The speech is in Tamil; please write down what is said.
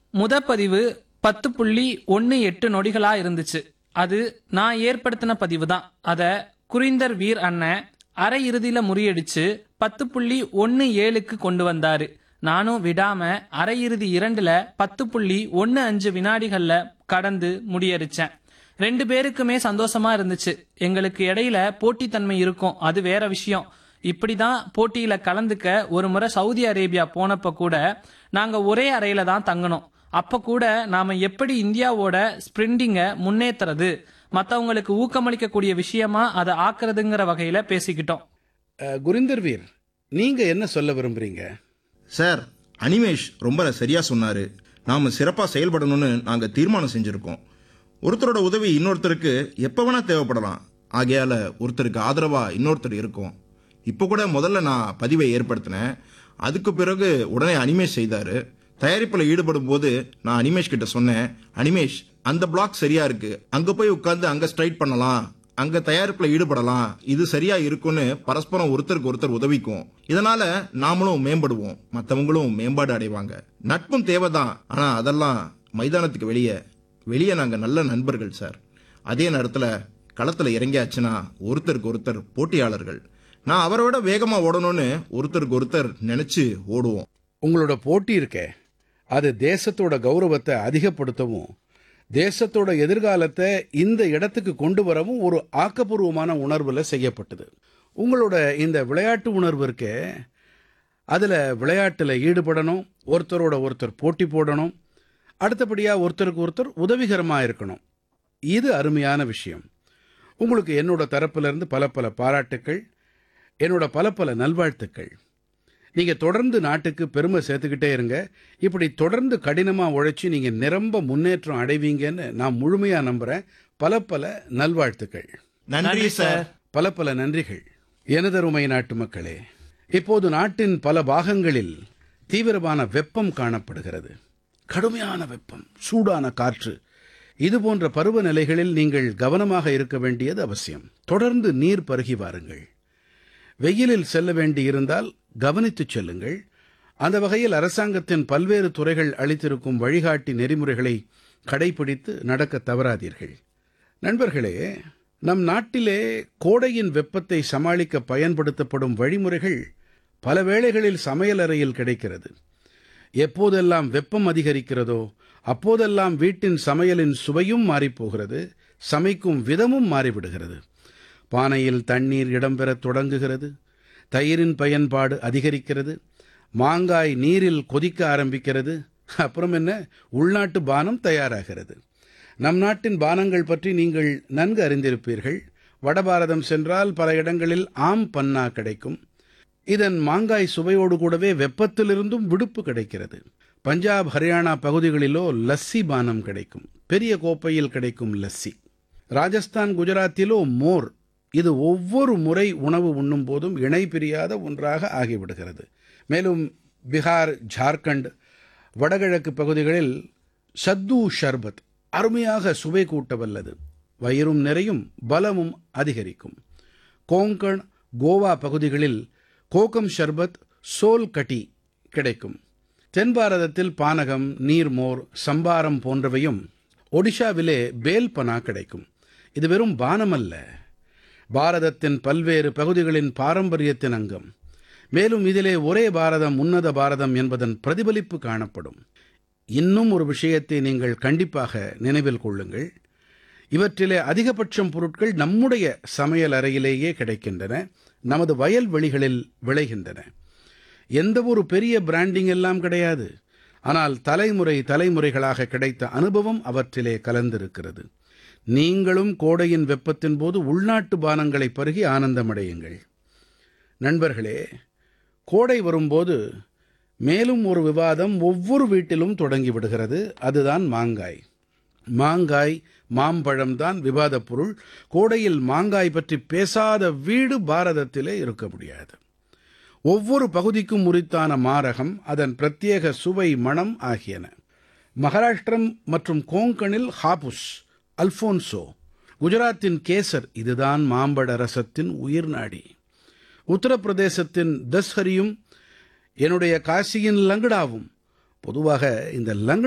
முத பதிவு பத்து புள்ளி ஒன்னு எட்டு நொடிகளா இருந்துச்சு அது நான் ஏற்படுத்தின பதிவு தான் அத குறிந்தர் வீர் அண்ணன் அரை இறுதியில முறியடிச்சு பத்து புள்ளி ஒன்னு ஏழுக்கு கொண்டு வந்தாரு நானும் விடாம அரை இறுதி இரண்டுல பத்து புள்ளி ஒன்னு அஞ்சு வினாடிகள்ல கடந்து முடியடிச்சேன் ரெண்டு பேருக்குமே சந்தோஷமா இருந்துச்சு எங்களுக்கு இடையில போட்டித்தன்மை இருக்கும் அது வேற விஷயம் இப்படிதான் போட்டியில கலந்துக்க ஒரு முறை சவுதி அரேபியா போனப்ப கூட நாங்க ஒரே அறையில தான் தங்கணும் அப்ப கூட நாம எப்படி இந்தியாவோட ஸ்பிரிண்டிங்க முன்னேத்துறது மத்தவங்களுக்கு ஊக்கமளிக்கக்கூடிய விஷயமா அதை ஆக்குறதுங்கிற வகையில பேசிக்கிட்டோம் அஹ், குரிந்தர் வீர் நீங்க என்ன சொல்ல விரும்புறீங்க சார் அனிமேஷ் ரொம்ப சரியா சொன்னாரு நாம சிறப்பா செயல்படணும்னு நாங்க தீர்மானம் செஞ்சிருக்கோம் ஒருத்தரோட உதவி இன்னொருத்தருக்கு எப்ப வேணா தேவைப்படலாம் ஆகையால ஒருத்தருக்கு ஆதரவா இன்னொருத்தர் இருக்கும் இப்போ கூட முதல்ல நான் பதிவை ஏற்படுத்தினேன் அதுக்கு பிறகு உடனே அனிமேஷ் செய்தாரு தயாரிப்புல ஈடுபடும் போது நான் அனிமேஷ் கிட்ட சொன்னேன் அனிமேஷ் அந்த பிளாக் சரியா இருக்கு அங்க போய் உட்கார்ந்து அங்க ஸ்ட்ரைட் பண்ணலாம் அங்க தயாரிப்புல ஈடுபடலாம் இது சரியா இருக்கும்னு பரஸ்பரம் ஒருத்தருக்கு ஒருத்தர் உதவிக்கும் இதனால நாமளும் மேம்படுவோம் மத்தவங்களும் மேம்பாடு அடைவாங்க நட்பும் தேவைதான் ஆனா அதெல்லாம் மைதானத்துக்கு வெளியே வெளியே நாங்க நல்ல நண்பர்கள் சார் அதே நேரத்துல களத்துல இறங்கியாச்சுன்னா ஒருத்தருக்கு ஒருத்தர் போட்டியாளர்கள் நான் அவரை விட வேகமா ஓடணும்னு ஒருத்தருக்கு ஒருத்தர் நினைச்சு ஓடுவோம் உங்களோட போட்டி இருக்கே அது தேசத்தோட கௌரவத்தை அதிகப்படுத்தவும் தேசத்தோட எதிர்காலத்தை இந்த இடத்துக்கு கொண்டு வரவும் ஒரு ஆக்கப்பூர்வமான உணர்வுல செய்யப்பட்டது உங்களோட இந்த விளையாட்டு உணர்வு இருக்கே அதுல விளையாட்டுல ஈடுபடணும் ஒருத்தரோட ஒருத்தர் போட்டி போடணும் அடுத்தபடியா ஒருத்தருக்கு ஒருத்தர் உதவிகரமா இருக்கணும் இது அருமையான விஷயம் உங்களுக்கு என்னோட தரப்புல இருந்து பல பல பாராட்டுக்கள் என்னோட பல பல நல்வாழ்த்துக்கள் நீங்க தொடர்ந்து நாட்டுக்கு பெருமை சேர்த்துக்கிட்டே இருங்க இப்படி தொடர்ந்து கடினமா உழைச்சு நீங்க நிரம்ப முன்னேற்றம் அடைவீங்கன்னு நான் முழுமையா நம்புறேன் பல பல நல்வாழ்த்துக்கள் நன்றி சார் பல பல நன்றிகள் எனதருமை நாட்டு மக்களே இப்போது நாட்டின் பல பாகங்களில் தீவிரமான வெப்பம் காணப்படுகிறது கடுமையான வெப்பம் சூடான காற்று இது போன்ற பருவநிலைகளில் நீங்கள் கவனமாக இருக்க வேண்டியது அவசியம் தொடர்ந்து நீர் பருகி வாருங்கள் வெயிலில் செல்ல வேண்டியிருந்தால் கவனித்துச் செல்லுங்கள் அந்த வகையில் அரசாங்கத்தின் பல்வேறு துறைகள் அளித்திருக்கும் வழிகாட்டி நெறிமுறைகளை கடைபிடித்து நடக்க தவறாதீர்கள் நண்பர்களே நம் நாட்டிலே கோடையின் வெப்பத்தை சமாளிக்க பயன்படுத்தப்படும் வழிமுறைகள் பல வேளைகளில் சமையலறையில் கிடைக்கிறது எப்போதெல்லாம் வெப்பம் அதிகரிக்கிறதோ அப்போதெல்லாம் வீட்டின் சமையலின் சுவையும் மாறிப்போகிறது சமைக்கும் விதமும் மாறிவிடுகிறது பானையில் தண்ணீர் இடம்பெறத் தொடங்குகிறது தயிரின் பயன்பாடு அதிகரிக்கிறது மாங்காய் நீரில் கொதிக்க ஆரம்பிக்கிறது அப்புறம் என்ன உள்நாட்டு பானம் தயாராகிறது நம் நாட்டின் பானங்கள் பற்றி நீங்கள் நன்கு அறிந்திருப்பீர்கள் வடபாரதம் சென்றால் பல இடங்களில் ஆம் பன்னா கிடைக்கும் இதன் மாங்காய் சுவையோடு கூடவே வெப்பத்திலிருந்தும் விடுப்பு கிடைக்கிறது பஞ்சாப் ஹரியானா பகுதிகளிலோ லஸ்ஸி பானம் கிடைக்கும் பெரிய கோப்பையில் கிடைக்கும் லஸ்ஸி ராஜஸ்தான் குஜராத்திலோ மோர் இது ஒவ்வொரு முறை உணவு உண்ணும் போதும் இணை பிரியாத ஒன்றாக ஆகிவிடுகிறது மேலும் பிகார் ஜார்க்கண்ட் வடகிழக்கு பகுதிகளில் சத்து ஷர்பத் அருமையாக சுவை கூட்ட வல்லது வயிறும் நிறையும் பலமும் அதிகரிக்கும் கோங்கண் கோவா பகுதிகளில் கோகம் ஷர்பத் சோல் கட்டி கிடைக்கும் தென் பாரதத்தில் பானகம் நீர்மோர் சம்பாரம் போன்றவையும் ஒடிஷாவிலே பேல் பனா கிடைக்கும் இது வெறும் பானம் அல்ல பாரதத்தின் பல்வேறு பகுதிகளின் பாரம்பரியத்தின் அங்கம் மேலும் இதிலே ஒரே பாரதம் உன்னத பாரதம் என்பதன் பிரதிபலிப்பு காணப்படும் இன்னும் ஒரு விஷயத்தை நீங்கள் கண்டிப்பாக நினைவில் கொள்ளுங்கள் இவற்றிலே அதிகபட்சம் பொருட்கள் நம்முடைய சமையல் அறையிலேயே கிடைக்கின்றன நமது வயல்வெளிகளில் விளைகின்றன எந்த ஒரு பெரிய பிராண்டிங் எல்லாம் கிடையாது ஆனால் தலைமுறை தலைமுறைகளாக கிடைத்த அனுபவம் அவற்றிலே கலந்திருக்கிறது நீங்களும் கோடையின் வெப்பத்தின் போது உள்நாட்டு பானங்களை பருகி ஆனந்தமடையுங்கள் நண்பர்களே கோடை வரும்போது மேலும் ஒரு விவாதம் ஒவ்வொரு வீட்டிலும் தொடங்கி விடுகிறது அதுதான் மாங்காய் மாங்காய் மாம்பழம் தான் விவாதப் பொருள் கோடையில் மாங்காய் பற்றி பேசாத வீடு பாரதத்திலே இருக்க முடியாது ஒவ்வொரு பகுதிக்கும் உரித்தான மாரகம் அதன் பிரத்யேக சுவை மணம் ஆகியன மகாராஷ்டிரம் மற்றும் கோங்கனில் ஹாபுஸ் அல்போன்சோ குஜராத்தின் கேசர் இதுதான் மாம்பழ ரசத்தின் உயிர்நாடி உத்தரப்பிரதேசத்தின் தஸ்ஹரியும் என்னுடைய காசியின் லங்கடாவும் பொதுவாக இந்த லங்கடா